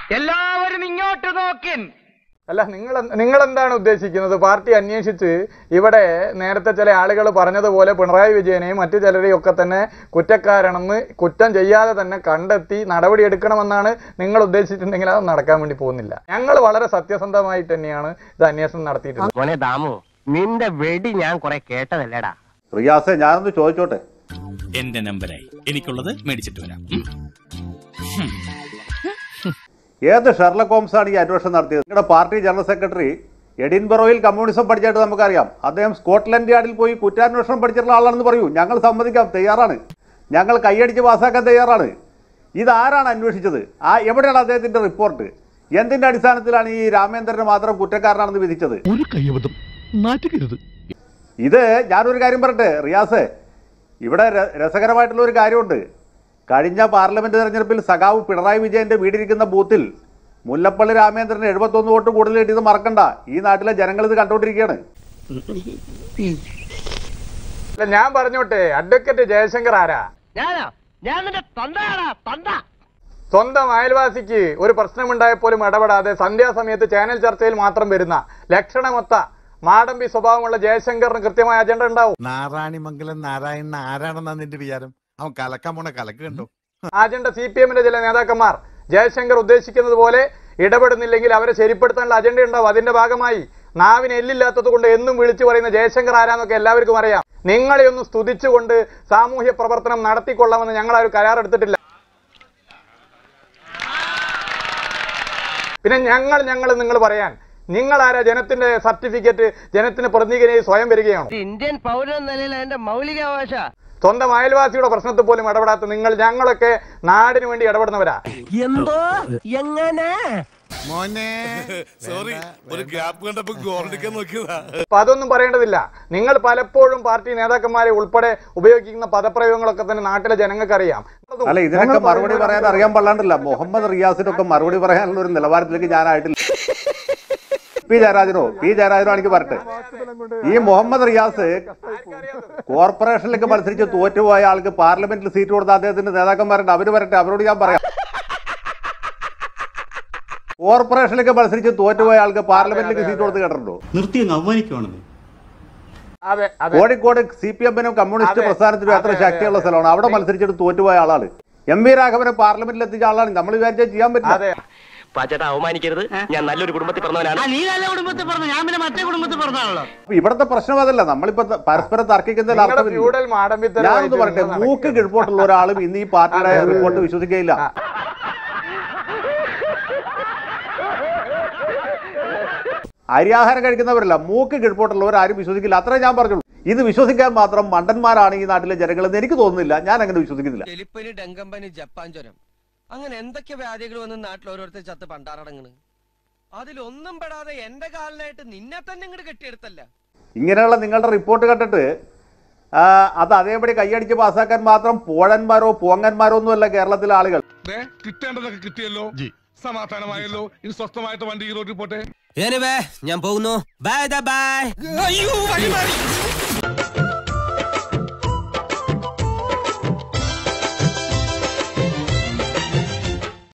എല്ലാവരും ഇങ്ങോട്ട് നോക്കിൻ അല്ല നിങ്ങൾ നിങ്ങൾ എന്താണ് ഉദ്ദേശിക്കുന്നത് പാർട്ടി അന്വേഷിച്ച് ഇവിടെ നേരത്തെ ചില ആളുകൾ പറഞ്ഞതുപോലെ പിണറായി വിജയനെയും മറ്റു ചിലരെയും ഒക്കെ തന്നെ കുറ്റക്കാരാണെന്ന് കുറ്റം ചെയ്യാതെ തന്നെ കണ്ടെത്തി നടപടിയെടുക്കണമെന്നാണ് നിങ്ങൾ ഉദ്ദേശിച്ചിട്ടുണ്ടെങ്കിൽ അത് നടക്കാൻ വേണ്ടി പോകുന്നില്ല ഞങ്ങൾ വളരെ സത്യസന്ധമായിട്ട് തന്നെയാണ് ഇത് അന്വേഷണം നടത്തിയിട്ടുള്ളത് മോനെ ദാമു നിന്റെ വെടി ഞാൻ കുറെ കേട്ടതല്ലേടാ റിയാസെ ഞാനൊന്ന് ചോദിച്ചോട്ടെ എന്റെ നമ്പരായി എനിക്കുള്ളത് മേടിച്ചിട്ട് വരാം ഉം. ഏത് ഷെർലക് ഹോംസ് ആണ് ഈ അന്വേഷണം നടത്തിയത് നിങ്ങളുടെ പാർട്ടി ജനറൽ സെക്രട്ടറി എഡിൻബറോയിൽ കമ്മ്യൂണിസം പഠിച്ചായിട്ട് നമുക്കറിയാം അദ്ദേഹം സ്കോട്ട്ലൻഡ് യാർഡിൽ പോയി കുറ്റാന്വേഷണം പഠിച്ചിട്ടുള്ള ആളാണെന്ന് പറയൂ ഞങ്ങൾ സമ്മതിക്കാം തയ്യാറാണ് ഞങ്ങൾ കൈയടിച്ച് പാസ്സാക്കാൻ തയ്യാറാണ് ഇതാരാണ് അന്വേഷിച്ചത് ആ എവിടെയാണ് അദ്ദേഹത്തിന്റെ റിപ്പോർട്ട് എന്തിന്റെ അടിസ്ഥാനത്തിലാണ് ഈ രാമേന്ദ്രനെ മാത്രം കുറ്റക്കാരനാണെന്ന് വിധിച്ചത് ഒരു കയ്യബദ്ധം നാറ്റുകരുത് ഇത് ഞാനൊരു കാര്യം പറയട്ടെ റിയാസ് ഇവിടെ ര- രസകരമായിട്ടുള്ള ഒരു കാര്യമുണ്ട് കഴിഞ്ഞ പാർലമെന്റ് തെരഞ്ഞെടുപ്പിൽ സഖാവ് പിണറായി വിജയന്റെ വീടിരിക്കുന്ന ബൂത്തിൽ മുല്ലപ്പള്ളി രാമേന്ദ്രന് എഴുപത്തൊന്ന് വോട്ട് കൂടുതൽ കിട്ടിയത് മറക്കണ്ട ഈ നാട്ടിലെ ജനങ്ങൾ ഇത് കണ്ടുകൊണ്ടിരിക്കുകയാണ് അല്ല ഞാൻ പറഞ്ഞോട്ടെ അഡ്വക്കേറ്റ് ജയശങ്കർ ആരാ ഞാനോ ഞാൻ നിന്റെ തന്തയാടാ തന്ത സ്വന്തം അയൽവാസിക്ക് ഒരു പ്രശ്നമുണ്ടായപ്പോലും ഇടപെടാതെ സന്ധ്യാസമയത്ത് ചാനൽ ചർച്ചയിൽ മാത്രം വരുന്ന ലക്ഷണമൊത്ത മാടമ്പി സ്വഭാവമുള്ള ജയശങ്കറിന് കൃത്യമായ അജണ്ട ഉണ്ടാവും നാരായണിമംഗലം നാരായണൻ ആരാണെന്നാ നിന്റെ വിചാരം അവൻ കലക്കാൻ പോണ കലക്ക് കണ്ടോ ആ അജണ്ട സി പി എമ്മിന്റെ ചില നേതാക്കന്മാർ ജയശങ്കർ ഉദ്ദേശിക്കുന്നത് പോലെ ഇടപെടുന്നില്ലെങ്കിൽ അവരെ ശരിപ്പെടുത്താനുള്ള അജണ്ട ഉണ്ടാവും അതിന്റെ ഭാഗമായി നാവിന് എല്ലില്ലാത്തത് കൊണ്ട് എന്നും വിളിച്ചു പറയുന്ന ജയശങ്കർ ആരാന്നൊക്കെ എല്ലാവർക്കും അറിയാം നിങ്ങളെ ഒന്ന് സ്തുതിച്ചുകൊണ്ട് സാമൂഹ്യ പ്രവർത്തനം നടത്തിക്കൊള്ളാമെന്ന് ഞങ്ങൾ ആ ഒരു കരാർ എടുത്തിട്ടില്ല പിന്നെ ഞങ്ങൾ ഞങ്ങൾ നിങ്ങൾ പറയാൻ നിങ്ങൾ ആരാ ജനത്തിന്റെ സർട്ടിഫിക്കറ്റ് ജനത്തിന് പ്രതിനിധിയായി സ്വയം വരികയാണോ ഇന്ത്യൻ പൗരൻ എന്ന നിലയിൽ എന്റെ മൗലികാവകാശ സ്വന്തം അയൽവാസിയുടെ പ്രശ്നത്തിൽ പോലും ഇടപെടാത്ത നിങ്ങൾ ഞങ്ങളൊക്കെ നാടിന് വേണ്ടി ഇടപെടുന്നവരാ എന്തോ എങ്ങനെ മോനെ സോറി ഒരു ഗ്യാപ്പ് കണ്ടപ്പോ ഗോൾഡിക്കാൻ നോക്കിയതാ അപ്പൊ അതൊന്നും പറയേണ്ടതില്ല നിങ്ങൾ പലപ്പോഴും പാർട്ടി നേതാക്കന്മാരെ ഉൾപ്പെടെ ഉപയോഗിക്കുന്ന പദപ്രയോഗങ്ങളൊക്കെ തന്നെ നാട്ടിലെ ജനങ്ങൾക്ക് അറിയാം അല്ല ഇതിനൊക്കെ മറുപടി പറയാൻ അറിയാൻ പാടില്ല മുഹമ്മദ് റിയാസിനൊക്കെ മറുപടി പറയാനുള്ള ഒരു നിലവാരത്തിലേക്ക് ഞാനായിട്ടില്ല പി ജയരാജനോ പി ജയരാജനോ എനിക്ക് പറട്ടെ ഈ മുഹമ്മദ് റിയാസ് കോർപ്പറേഷനിലേക്ക് മത്സരിച്ച് തോറ്റുപോയ ആൾക്ക് പാർലമെന്റിൽ സീറ്റ് കൊടുത്ത അദ്ദേഹത്തിന്റെ നേതാക്കന്മാരുണ്ട് അവര് വരട്ടെ അവരോട് ഞാൻ പറയാം കോർപ്പറേഷനിലേക്ക് മത്സരിച്ച് തോറ്റുപോയ ആൾക്ക് പാർലമെന്റിലേക്ക് സീറ്റ് കൊടുത്ത് കേട്ടിട്ടുണ്ടോ നിർത്തി അങ്ങ് അവമാനിക്കുവാണെന്ന് അതെ അതെ കോഴിക്കോട് സി പി എമ്മിനും കമ്മ്യൂണിസ്റ്റ് അതെ. പ്രസ്ഥാനത്തിനും എത്ര അതെ, അതെ, ശക്തിയുള്ള അതെ. സ്ഥലമാണ് അവിടെ മത്സരിച്ചിട്ട് തോറ്റുപോയ ആളാണ് എം വി രാഘവനെ പാർലമെന്റിൽ എത്തിച്ച ആളാണ് നമ്മൾ വിചാരിച്ചാൽ ചെയ്യാൻ പറ്റില്ല അതെ പാച്ചേട്ടാ അവമാനിക്കരുത് ഞാൻ നല്ലൊരു കുടുംബത്തിൽ പറഞ്ഞവനാണ് നീ നല്ല കുടുംബത്തിൽ പറഞ്ഞു ഞാൻ പിന്നെ മറ്റേ കുടുംബത്തിൽ പറഞ്ഞാണല്ലോ അപ്പൊ ഇവിടുത്തെ പ്രശ്നം അതല്ല നമ്മളിപ്പോ ത- പരസ്പരം തർക്കിക്കുന്നതിൽ നിങ്ങളുടെ അർത്ഥമില്ല ഫ്യൂഡൽ മാടമ്പിത്തരം ഞാനൊന്ന് പറയട്ടെ മൂക്ക് കിഴപ്പോട്ടുള്ള ഒരാളും ഇന്ന് ഈ പാർട്ടിയുടെ അതെ, അതെ, റിപ്പോർട്ട് അതെ. വിശ്വസിക്കുകയില്ല ആ. അരിയാഹാരം കഴിക്കുന്നവരല്ല മൂക്ക് കിഴപ്പോട്ടുള്ളവർ ആരും വിശ്വസിക്കില്ല അത്രേ ഞാൻ പറഞ്ഞുള്ളൂ ഇത് വിശ്വസിക്കാൻ മാത്രം മണ്ടന്മാരാണ് ഈ നാട്ടിലെ ജനങ്ങളെന്ന് എനിക്ക് തോന്നുന്നില്ല ഞാൻ അങ്ങനെ വിശ്വസിക്കുന്നില്ല എലിപ്പനി ഡെങ്കമ്പനി ജപ്പാൻ ജ്വരം അങ്ങനെ എന്തൊക്കെ വ്യാധികൾ വന്ന് നാട്ടിൽ ഓരോരുത്തർ ചത്ത് പണ്ടാറടങ്ങണ് അതിലൊന്നും പെടാതെ എന്റെ കാലിനായിട്ട് നിന്നെ തന്നെ ഇങ്ങോട്ട് കെട്ടിയെടുത്തല്ല ഇങ്ങനെയുള്ള നിങ്ങളുടെ റിപ്പോർട്ട് കണ്ടിട്ട് ആ, അത് അതേപടി കൈയടിച്ച് പാസ്സാക്കാൻ മാത്രം പോഴന്മാരോ പോങ്ങന്മാരോ ഒന്നുമല്ല കേരളത്തിലെ ആളുകൾ കിട്ടേണ്ടതൊക്കെ കിട്ടിയല്ലോ സമാധാനമായല്ലോ ഇനി സ്വസ്ഥമായിട്ട് വണ്ടി ഈ റോഡിൽ പോട്ടെ ഞാൻ പോകുന്നു ബൈ ബൈ